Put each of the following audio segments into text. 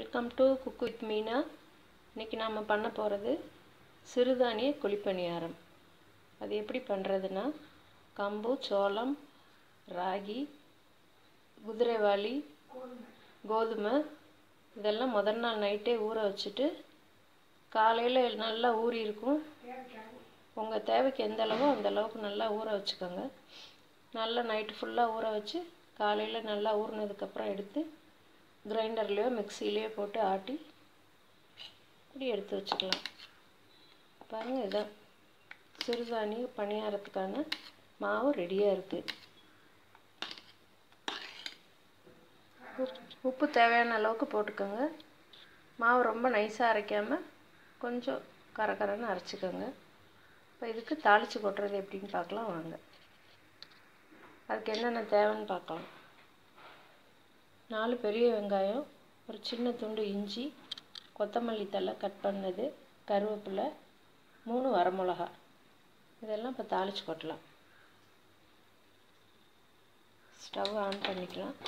welcome to cook with Meena இன்றைக்கி நாம் பண்ண போகிறது சிறுதானிய குழிப்பணியாரம் அது எப்படி பண்ணுறதுன்னா கம்பு சோளம் ராகி குதிரைவாளி கோதுமை இதெல்லாம் முதல் நாள் நைட்டே ஊற வச்சுட்டு காலையில் நல்லா ஊறி இருக்கும் உங்கள் தேவைக்கு எந்த அளவோ அந்த அளவுக்கு நல்லா ஊற வச்சுக்கோங்க நல்லா நைட்டு ஃபுல்லாக ஊற வச்சு காலையில் நல்லா ஊறினதுக்கப்புறம் எடுத்து கிரைண்டர்லேயோ மிக்சிலேயோ போட்டு ஆட்டி இப்படி எடுத்து வச்சுக்கலாம் பாருங்கள் இதான் சிறுதானிய பணியாரத்துக்கான மாவு ரெடியாக இருக்குது உப்பு தேவையான அளவுக்கு போட்டுக்கோங்க மாவு ரொம்ப நைஸாக அரைக்காமல் கொஞ்சம் கரகரன்னு அரைச்சிக்கோங்க இப்போ இதுக்கு தாளித்து கொட்டுறது எப்படின்னு பார்க்கலாம் வாங்க அதுக்கு என்னென்ன தேவைன்னு பார்க்கலாம் நாலு பெரிய வெங்காயம் ஒரு சின்ன துண்டு இஞ்சி கொத்தமல்லி தழை கட் பண்ணது கருவேப்பிலை மூணு வரமிளகா இதெல்லாம் இப்போ தாளித்து கொட்டலாம் ஸ்டவ் ஆன் பண்ணிக்கலாம்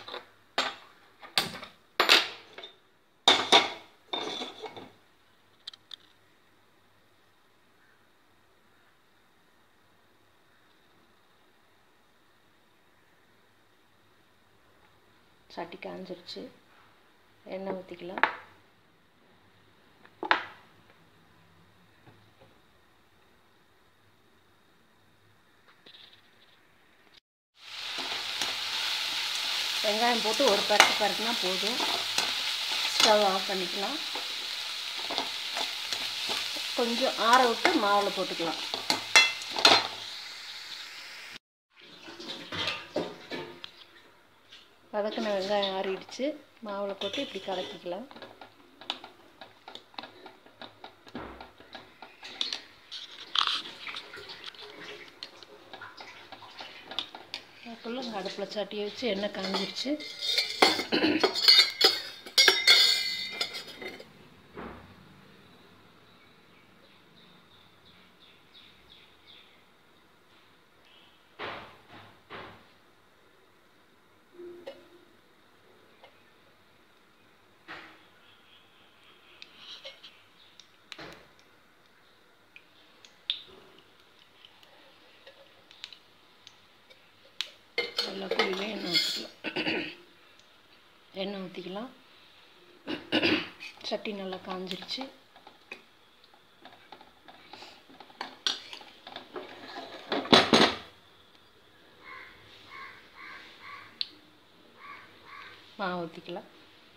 சட்டி காஞ்சிருச்சு எண்ணெய் ஊற்றிக்கலாம் வெங்காயம் போட்டு ஒரு பரட்டு பரட்டுனா போதும் ஸ்டவ் ஆஃப் பண்ணிக்கலாம் கொஞ்சம் ஆற விட்டு மாவில் போட்டுக்கலாம் வதக்கின வெங்காயம் ஆறிடுச்சு மாவில் போட்டு இப்படி கலக்கிக்கலாம் அதுக்குள்ளே அடுப்பில் சட்டியை வச்சு எண்ணெய் காஞ்சிருச்சு எல்லா குழியிலையும் எண்ணெய் ஊற்றிக்கலாம் எண்ணெய் ஊற்றிக்கலாம் சட்டி நல்லா காஞ்சிருச்சு மாவு ஊற்றிக்கலாம்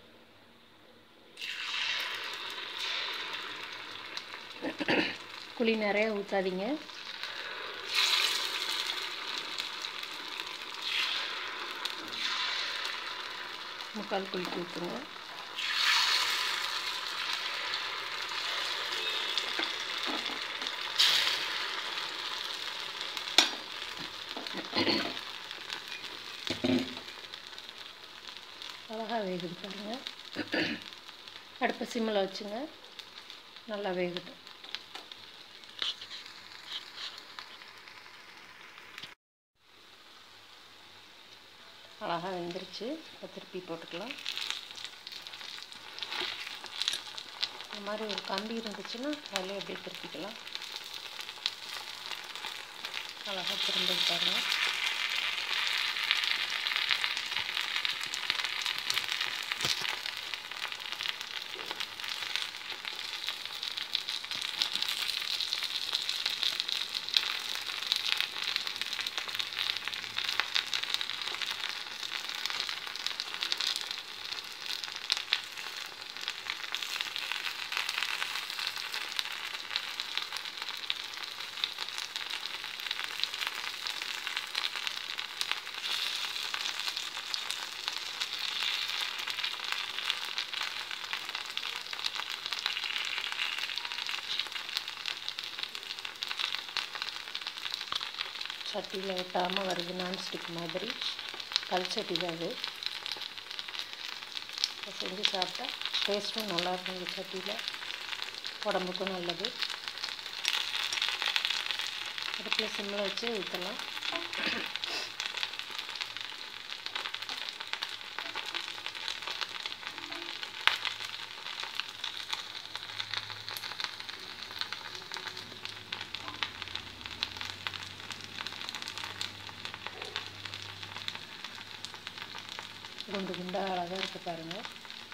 குழி நிறைய ஊற்றாதீங்க முக்கால் குளிக்கு ஊற்றுங்க அழகாக வேகுது பாருங்கள் அடுப்பை சிம்மில் வச்சுங்க நல்லா வேகட்டும் அழகாக வெந்துருச்சு இப்போ திருப்பி போட்டுக்கலாம் இந்த மாதிரி ஒரு கம்பி இருந்துச்சுன்னா அதிலே அப்படியே திருப்பிக்கலாம் அழகாக திரும்ப பாருங்கள் சட்டியில் ஒட்டாமல் வருது நான்ஸ்டிக் மாதிரி கல் சட்டி தான் அது செஞ்சு சாப்பிட்டா டேஸ்ட்டும் நல்லாயிருக்கும் இந்த சட்டியில் உடம்புக்கும் நல்லது அடுப்பில் சிம்மில் வச்சு ஊற்றலாம் குண்டு குண்டாக அழகாக இருக்குது பாருங்கள்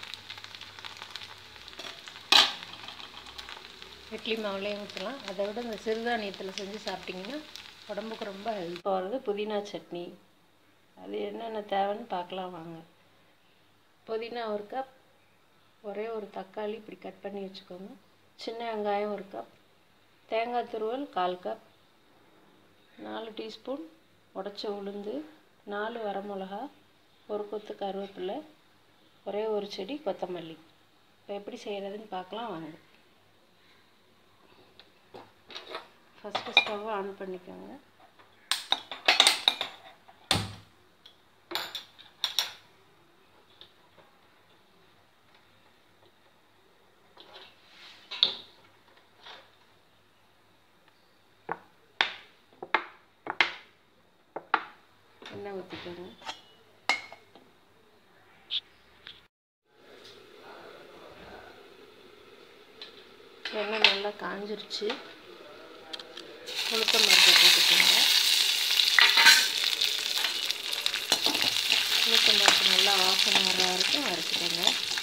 இட்லி மாவுலேயும் ஊற்றலாம் அதை விட இந்த சிறுதானியத்தில் செஞ்சு சாப்பிட்டிங்கன்னா உடம்புக்கு ரொம்ப ஹெல்ப் போகிறது புதினா சட்னி அது என்னென்ன தேவைன்னு பார்க்கலாம் வாங்க புதினா ஒரு கப் ஒரே ஒரு தக்காளி இப்படி கட் பண்ணி வச்சுக்கோங்க சின்ன வெங்காயம் ஒரு கப் தேங்காய் துருவல் கால் கப் நாலு டீஸ்பூன் உடச்ச உளுந்து நாலு வரமிளகா ஒரு கொத்து கருவேப்பிலை ஒரே ஒரு செடி கொத்தமல்லி இப்போ எப்படி செய்கிறதுன்னு பார்க்கலாம் வாங்க ஃபஸ்ட்டு ஸ்டவ் ஆன் பண்ணிக்கோங்க எண்ணெய் ஊற்றிக்கோங்க எண்ணெய் நல்லா காஞ்சிருச்சு உளுத்தம் பருப்பு போட்டுக்கோங்க உளுத்தம் பருப்பு நல்லா வாசனை வர வரைக்கும் வறுத்துக்கோங்க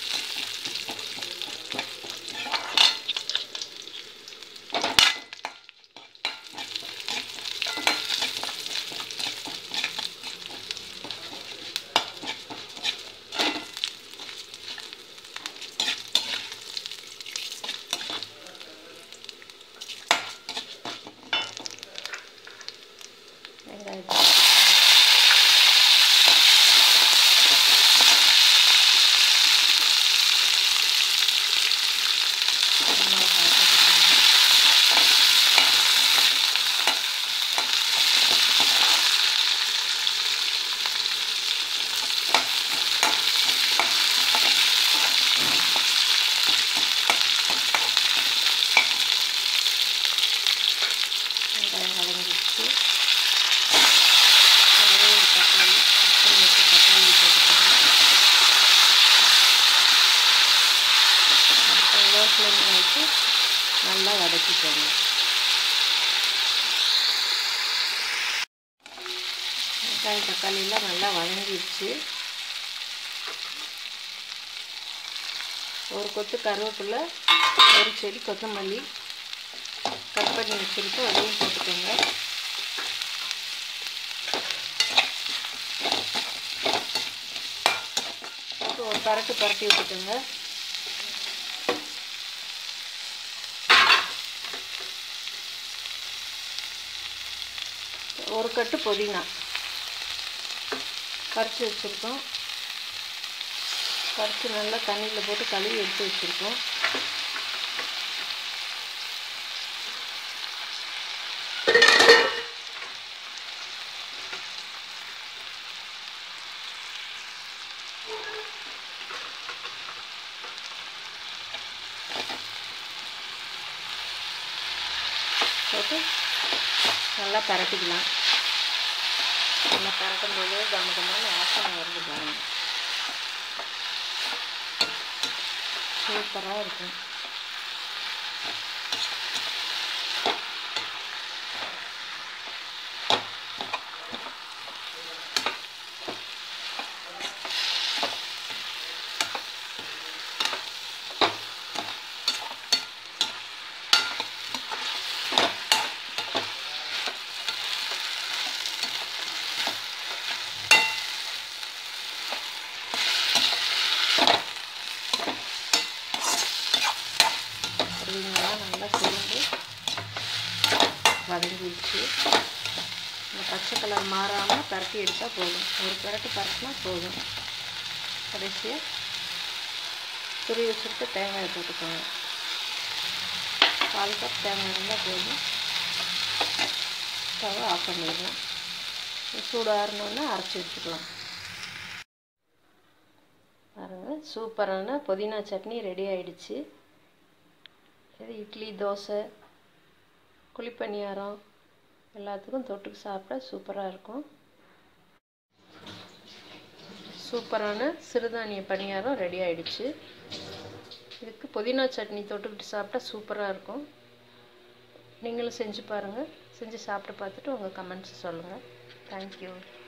வெங்காயத்தை வெங்காயம் வதங்கிடுச்சு ஒரே ஒரு தக்காளி கட் வச்சு தக்காளி போட்டுக்கோங்க அடுத்த லோ ஃப்ளேமில் வச்சு நல்லா வதக்கிக்கோங்க வெங்காயம் தக்காளியெல்லாம் நல்லா வதங்கிடுச்சு ஒரு கொத்து கருவேப்பிலை ஒரு செடி கொத்தமல்லி கட் பண்ணி வச்சுருக்கோம் அதையும் போட்டுக்கோங்க போட்டு ஒரு பரட்டு பரட்டி விட்டுக்கோங்க ஒரு கட்டு புதினா பறித்து வச்சுருக்கோம் பறித்து நல்லா தண்ணியில் போட்டு கழுவி எடுத்து வச்சுருக்கோம் போட்டு நல்லா பரட்டிக்கலாம் நல்லா பரட்டும் போது கம்ம கம்மான வாசனை வருது பாருங்க சூப்பராக இருக்கும் புதினாலாம் நல்லா சுருண்டு வதங்கிடுச்சு இந்த பச்சை கலர் மாறாமல் பரட்டி எடுத்தால் போதும் ஒரு பரட்டு பரட்டினா போதும் கடைசியாக துருவி வச்சுட்டு தேங்காய் போட்டுக்கோங்க கால் கப் தேங்காய் இருந்தால் போதும் ஸ்டவ் ஆஃப் பண்ணிடலாம் சூடு ஆறணுன்னா அரைச்சி வச்சுக்கலாம் பாருங்க சூப்பரான புதினா சட்னி ரெடி ஆயிடுச்சு இது இட்லி தோசை குழிப்பணியாரம் எல்லாத்துக்கும் தொட்டுக்கு சாப்பிட்டா சூப்பராக இருக்கும் சூப்பரான சிறுதானிய பணியாரம் ரெடி ஆயிடுச்சு இதுக்கு புதினா சட்னி தொட்டுக்கிட்டு சாப்பிட்டா சூப்பராக இருக்கும் நீங்களும் செஞ்சு பாருங்கள் செஞ்சு சாப்பிட்டு பார்த்துட்டு உங்கள் கமெண்ட்ஸ் சொல்லுங்கள் தேங்க்யூ